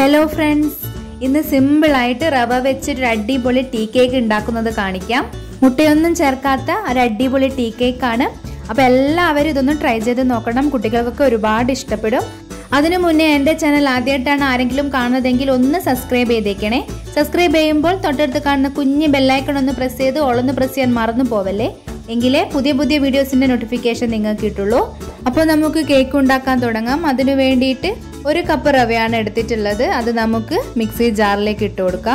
hello friends ഇന്ന് സിമ്പിളായിട്ട് റവ വെച്ചൊരു അടിപൊളി ടീ കേക്ക് ഉണ്ടാക്കുന്നത് കാണിക്കാം മുട്ടയൊന്നും ചേർക്കാത്ത ഒരു അടിപൊളി ടീ കേക്കാണ് അപ്പോൾ എല്ലാവരും ഇതൊന്ന് ട്രൈ ചെയ്ത് നോക്കണം കുട്ടികൾക്കൊക്കെ ഒരുപാട് ഇഷ്ടപ്പെടും അതിനു മുന്നേ എൻ്റെ ചാനൽ ആദ്യമായിട്ടാണ് ആരെങ്കിലും കാണുന്നതെങ്കിൽ ഒന്ന് സബ്സ്ക്രൈബ് ചെയ്തേക്കണേ സബ്സ്ക്രൈബ് ചെയ്യുമ്പോൾ തൊട്ടടുത്ത് കാണുന്ന കുഞ്ഞ് ബെല്ലൈക്കൺ ഒന്ന് പ്രസ് ചെയ്ത് ഓളൊന്ന് പ്രസ് ചെയ്യാൻ മറന്നു പോവല്ലേ എങ്കിലേ പുതിയ പുതിയ വീഡിയോസിൻ്റെ നോട്ടിഫിക്കേഷൻ നിങ്ങൾക്ക് കിട്ടുള്ളൂ അപ്പോൾ നമുക്ക് കേക്ക് ഉണ്ടാക്കാൻ തുടങ്ങാം അതിനു വേണ്ടിയിട്ട് ഒരു കപ്പ് റവയാണ് എടുത്തിട്ടുള്ളത് അത് നമുക്ക് മിക്സി ജാറിലേക്ക് ഇട്ട് കൊടുക്കാം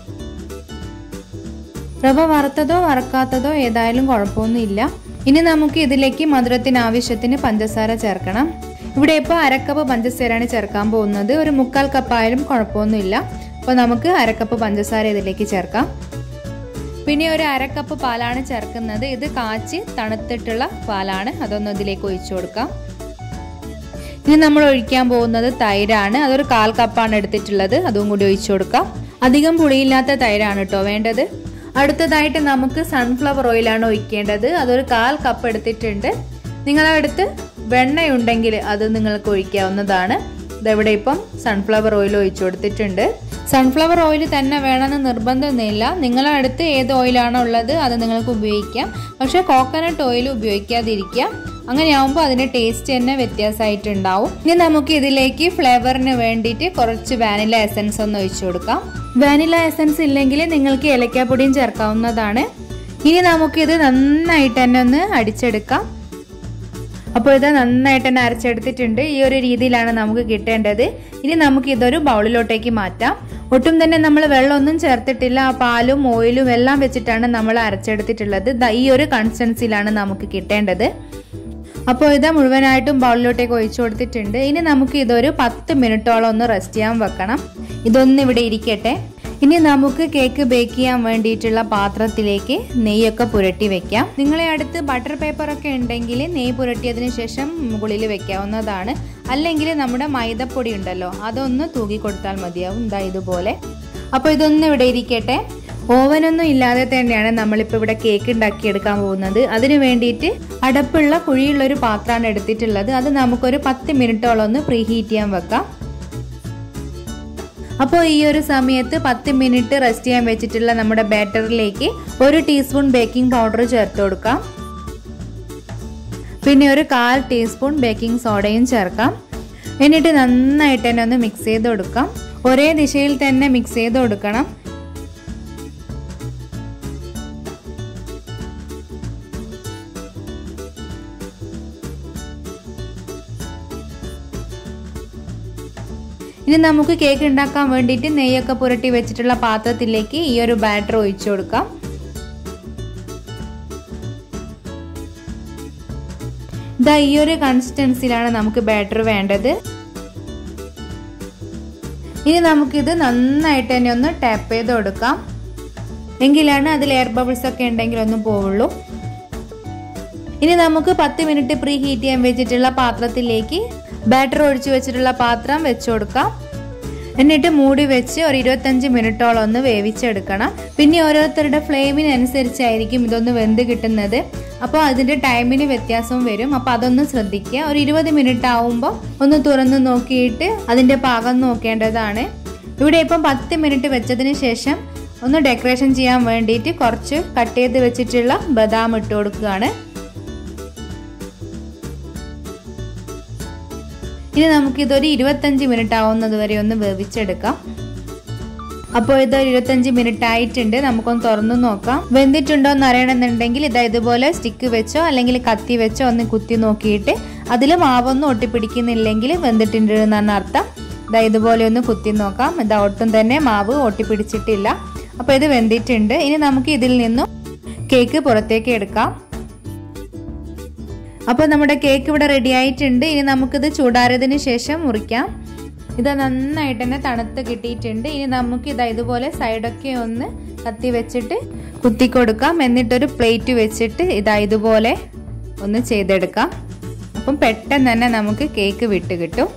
റവ വറുത്തതോ വറക്കാത്തതോ ഏതായാലും കുഴപ്പമൊന്നുമില്ല ഇനി നമുക്ക് ഇതിലേക്ക് മധുരത്തിന് ആവശ്യത്തിന് പഞ്ചസാര ചേർക്കണം ഇവിടെ ഇപ്പോൾ അരക്കപ്പ് പഞ്ചസാരയാണ് ചേർക്കാൻ പോകുന്നത് ഒരു മുക്കാൽ കപ്പായാലും കുഴപ്പമൊന്നുമില്ല അപ്പോൾ നമുക്ക് അരക്കപ്പ് പഞ്ചസാര ഇതിലേക്ക് ചേർക്കാം പിന്നെ ഒരു അരക്കപ്പ് പാലാണ് ചേർക്കുന്നത് ഇത് കാച്ചി തണുത്തിട്ടുള്ള പാലാണ് അതൊന്ന് ഇതിലേക്ക് ഒഴിച്ചു കൊടുക്കാം ഇനി നമ്മൾ ഒഴിക്കാൻ പോകുന്നത് തൈരാണ് അതൊരു കാൽ കപ്പാണ് എടുത്തിട്ടുള്ളത് അതും കൂടി ഒഴിച്ചു കൊടുക്കാം അധികം പുളിയില്ലാത്ത തൈരാണ് കേട്ടോ വേണ്ടത് അടുത്തതായിട്ട് നമുക്ക് സൺഫ്ലവർ ഓയിലാണ് ഒഴിക്കേണ്ടത് അതൊരു കാൽ കപ്പ് എടുത്തിട്ടുണ്ട് നിങ്ങളടുത്ത് വെണ്ണയുണ്ടെങ്കിൽ അത് നിങ്ങൾക്ക് ഒഴിക്കാവുന്നതാണ് ഇതെവിടെ ഇപ്പം സൺഫ്ലവർ ഓയിൽ ഒഴിച്ചു കൊടുത്തിട്ടുണ്ട് സൺഫ്ലവർ ഓയിൽ തന്നെ വേണമെന്ന് നിർബന്ധമൊന്നുമില്ല നിങ്ങളുടെ അടുത്ത് ഏത് ഓയിലാണോ ഉള്ളത് അത് നിങ്ങൾക്ക് ഉപയോഗിക്കാം പക്ഷേ കോക്കനട്ട് ഓയിൽ ഉപയോഗിക്കാതിരിക്കുക അങ്ങനെയാവുമ്പോൾ അതിൻ്റെ ടേസ്റ്റ് തന്നെ വ്യത്യാസമായിട്ടുണ്ടാവും ഇനി നമുക്ക് ഇതിലേക്ക് ഫ്ലേവറിന് വേണ്ടിയിട്ട് കുറച്ച് വാനില എസൻസ് ഒന്ന് ഒഴിച്ചു കൊടുക്കാം വാനില എസൻസ് ഇല്ലെങ്കിൽ നിങ്ങൾക്ക് ഏലക്കാപ്പൊടിയും ചേർക്കാവുന്നതാണ് ഇനി നമുക്കിത് നന്നായിട്ട് തന്നെ ഒന്ന് അടിച്ചെടുക്കാം അപ്പോൾ ഇത് നന്നായിട്ട് തന്നെ അരച്ചെടുത്തിട്ടുണ്ട് ഈ ഒരു രീതിയിലാണ് നമുക്ക് കിട്ടേണ്ടത് ഇനി നമുക്ക് ഇതൊരു ബൗളിലോട്ടേക്ക് മാറ്റാം ഒട്ടും തന്നെ നമ്മൾ വെള്ളമൊന്നും ചേർത്തിട്ടില്ല ആ പാലും ഓയിലും എല്ലാം വെച്ചിട്ടാണ് നമ്മൾ അരച്ചെടുത്തിട്ടുള്ളത് ഈ ഒരു കൺസിസ്റ്റൻസിയിലാണ് നമുക്ക് കിട്ടേണ്ടത് അപ്പോൾ ഇത് മുഴുവനായിട്ടും ബൗളിലോട്ടേക്ക് ഒഴിച്ചു കൊടുത്തിട്ടുണ്ട് ഇനി നമുക്ക് ഇതൊരു പത്ത് മിനിറ്റോളം ഒന്ന് റെസ്റ്റ് ചെയ്യാൻ വെക്കണം ഇതൊന്നും ഇവിടെ ഇരിക്കട്ടെ ഇനി നമുക്ക് കേക്ക് ബേക്ക് ചെയ്യാൻ വേണ്ടിയിട്ടുള്ള പാത്രത്തിലേക്ക് നെയ്യൊക്കെ പുരട്ടി വെക്കാം നിങ്ങളെ അടുത്ത് ബട്ടർ പേപ്പർ ഒക്കെ ഉണ്ടെങ്കിൽ നെയ്യ് പുരട്ടിയതിന് ശേഷം മുകളിൽ വെക്കാവുന്നതാണ് അല്ലെങ്കിൽ നമ്മുടെ മൈദപ്പൊടി ഉണ്ടല്ലോ അതൊന്ന് തൂക്കി കൊടുത്താൽ മതിയാവും ഇതാ ഇതുപോലെ അപ്പോൾ ഇതൊന്നും ഇവിടെ ഇരിക്കട്ടെ ഓവനൊന്നും ഇല്ലാതെ തന്നെയാണ് നമ്മളിപ്പോൾ ഇവിടെ കേക്ക് ഉണ്ടാക്കിയെടുക്കാൻ പോകുന്നത് അതിന് വേണ്ടിയിട്ട് അടപ്പുള്ള കുഴിയുള്ള ഒരു പാത്രമാണ് എടുത്തിട്ടുള്ളത് അത് നമുക്കൊരു പത്ത് മിനിറ്റോളം ഒന്ന് പ്രീ ഹീറ്റ് ചെയ്യാൻ വെക്കാം അപ്പോൾ ഈ ഒരു സമയത്ത് പത്ത് മിനിറ്റ് റെസ്റ്റ് ചെയ്യാൻ വെച്ചിട്ടുള്ള നമ്മുടെ ബാറ്ററിലേക്ക് ഒരു ടീസ്പൂൺ ബേക്കിംഗ് പൗഡർ ചേർത്ത് കൊടുക്കാം പിന്നെ ഒരു കാൽ ടീസ്പൂൺ ബേക്കിംഗ് സോഡയും ചേർക്കാം എന്നിട്ട് നന്നായിട്ട് തന്നെ ഒന്ന് മിക്സ് ചെയ്ത് കൊടുക്കാം ഒരേ ദിശയിൽ തന്നെ മിക്സ് ചെയ്ത് കൊടുക്കണം ഇനി നമുക്ക് കേക്ക് ഉണ്ടാക്കാൻ വേണ്ടിയിട്ട് നെയ്യൊക്കെ പുരട്ടി വെച്ചിട്ടുള്ള പാത്രത്തിലേക്ക് ഈ ഒരു ബാറ്റർ ഒഴിച്ചു കൊടുക്കാം ഇതാ ഈ ഒരു കൺസിസ്റ്റൻസിലാണ് നമുക്ക് ബാറ്റർ വേണ്ടത് ഇനി നമുക്കിത് നന്നായിട്ട് തന്നെ ഒന്ന് ടാപ്പ് ചെയ്ത് കൊടുക്കാം എങ്കിലാണ് അതിൽ എയർ ബബിൾസ് ഒക്കെ ഉണ്ടെങ്കിൽ ഒന്നും പോവുള്ളൂ ഇനി നമുക്ക് പത്ത് മിനിറ്റ് പ്രീ ഹീറ്റ് ചെയ്യാൻ വെച്ചിട്ടുള്ള പാത്രത്തിലേക്ക് ബാറ്റർ ഒഴിച്ചു വെച്ചിട്ടുള്ള പാത്രം വെച്ചു കൊടുക്കാം എന്നിട്ട് മൂടി വെച്ച് ഒരു ഇരുപത്തഞ്ച് മിനിറ്റോളം ഒന്ന് വേവിച്ചെടുക്കണം പിന്നെ ഓരോരുത്തരുടെ ഫ്ലെയിമിനനുസരിച്ചായിരിക്കും ഇതൊന്ന് വെന്ത് കിട്ടുന്നത് അപ്പോൾ അതിൻ്റെ ടൈമിന് വ്യത്യാസവും വരും അപ്പോൾ അതൊന്ന് ശ്രദ്ധിക്കുക ഒരു ഇരുപത് മിനിറ്റ് ആവുമ്പോൾ ഒന്ന് തുറന്ന് നോക്കിയിട്ട് അതിൻ്റെ പാകം നോക്കേണ്ടതാണ് ഇവിടെ ഇപ്പം പത്ത് മിനിറ്റ് വെച്ചതിന് ശേഷം ഒന്ന് ഡെക്കറേഷൻ ചെയ്യാൻ വേണ്ടിയിട്ട് കുറച്ച് കട്ട് ചെയ്ത് വെച്ചിട്ടുള്ള ബദാം ഇട്ട് കൊടുക്കുകയാണ് ഇനി നമുക്കിതൊരു ഇരുപത്തഞ്ച് മിനിറ്റ് ആവുന്നത് വരെ ഒന്ന് വേവിച്ചെടുക്കാം അപ്പോൾ ഇത് ഇരുപത്തഞ്ച് മിനിറ്റ് ആയിട്ടുണ്ട് നമുക്കൊന്ന് തുറന്നു നോക്കാം വെന്തിട്ടുണ്ടോ എന്ന് അറിയണമെന്നുണ്ടെങ്കിൽ ഇതാ ഇതുപോലെ സ്റ്റിക്ക് വെച്ചോ അല്ലെങ്കിൽ കത്തി വെച്ചോ ഒന്ന് കുത്തി നോക്കിയിട്ട് അതിൽ മാവൊന്നും ഒട്ടിപ്പിടിക്കുന്നില്ലെങ്കിൽ വെന്തിട്ടുണ്ട് എന്നാണ് അർത്ഥം ഇതാ ഇതുപോലെ ഒന്ന് കുത്തി നോക്കാം ഇതാ ഒട്ടും തന്നെ മാവ് ഒട്ടിപ്പിടിച്ചിട്ടില്ല അപ്പോൾ ഇത് വെന്തിട്ടുണ്ട് ഇനി നമുക്ക് ഇതിൽ നിന്നും കേക്ക് പുറത്തേക്ക് എടുക്കാം അപ്പോൾ നമ്മുടെ കേക്ക് ഇവിടെ റെഡി ആയിട്ടുണ്ട് ഇനി നമുക്കിത് ചൂടാറിയതിന് ശേഷം മുറിക്കാം ഇത് നന്നായിട്ട് തന്നെ തണുത്ത് കിട്ടിയിട്ടുണ്ട് ഇനി നമുക്ക് ഇതാ ഇതുപോലെ സൈഡൊക്കെ ഒന്ന് കത്തി വെച്ചിട്ട് കുത്തി കൊടുക്കാം എന്നിട്ടൊരു പ്ലേറ്റ് വെച്ചിട്ട് ഇതാ ഇതുപോലെ ഒന്ന് ചെയ്തെടുക്കാം അപ്പം പെട്ടെന്ന് തന്നെ നമുക്ക് കേക്ക് വിട്ട് കിട്ടും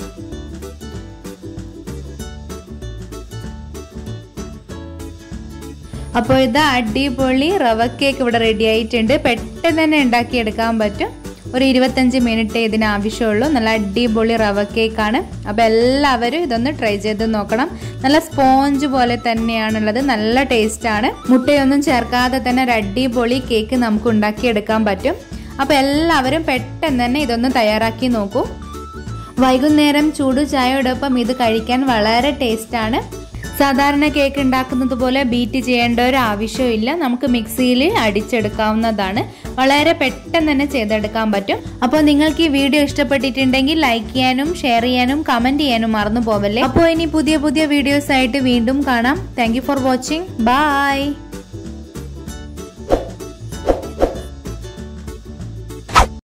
അപ്പോൾ ഇത് അടിപൊളി റവ കേക്ക് ഇവിടെ റെഡി ആയിട്ടുണ്ട് പെട്ടെന്ന് തന്നെ ഉണ്ടാക്കിയെടുക്കാൻ പറ്റും ഒരു ഇരുപത്തഞ്ച് മിനിറ്റ് ഇതിന് ആവശ്യമുള്ളൂ നല്ല അടിപൊളി റവ കേക്കാണ് അപ്പോൾ എല്ലാവരും ഇതൊന്ന് ട്രൈ ചെയ്ത് നോക്കണം നല്ല സ്പോഞ്ച് പോലെ തന്നെയാണുള്ളത് നല്ല ടേസ്റ്റാണ് മുട്ടയൊന്നും ചേർക്കാതെ തന്നെ ഒരു അടിപൊളി കേക്ക് നമുക്ക് ഉണ്ടാക്കിയെടുക്കാൻ പറ്റും അപ്പോൾ എല്ലാവരും പെട്ടെന്ന് തന്നെ ഇതൊന്ന് തയ്യാറാക്കി നോക്കൂ വൈകുന്നേരം ചൂട് ചായയോടൊപ്പം ഇത് കഴിക്കാൻ വളരെ ടേസ്റ്റാണ് സാധാരണ കേക്ക് ഉണ്ടാക്കുന്നത് പോലെ ബീറ്റ് ചെയ്യേണ്ട ഒരു ആവശ്യമില്ല നമുക്ക് മിക്സിയിൽ അടിച്ചെടുക്കാവുന്നതാണ് വളരെ പെട്ടെന്ന് തന്നെ ചെയ്തെടുക്കാൻ പറ്റും അപ്പോൾ നിങ്ങൾക്ക് ഈ വീഡിയോ ഇഷ്ടപ്പെട്ടിട്ടുണ്ടെങ്കിൽ ലൈക്ക് ചെയ്യാനും ഷെയർ ചെയ്യാനും കമൻറ്റ് ചെയ്യാനും മറന്നു പോവല്ലേ അപ്പോൾ ഇനി പുതിയ പുതിയ വീഡിയോസ് ആയിട്ട് വീണ്ടും കാണാം താങ്ക് ഫോർ വാച്ചിങ് ബൈ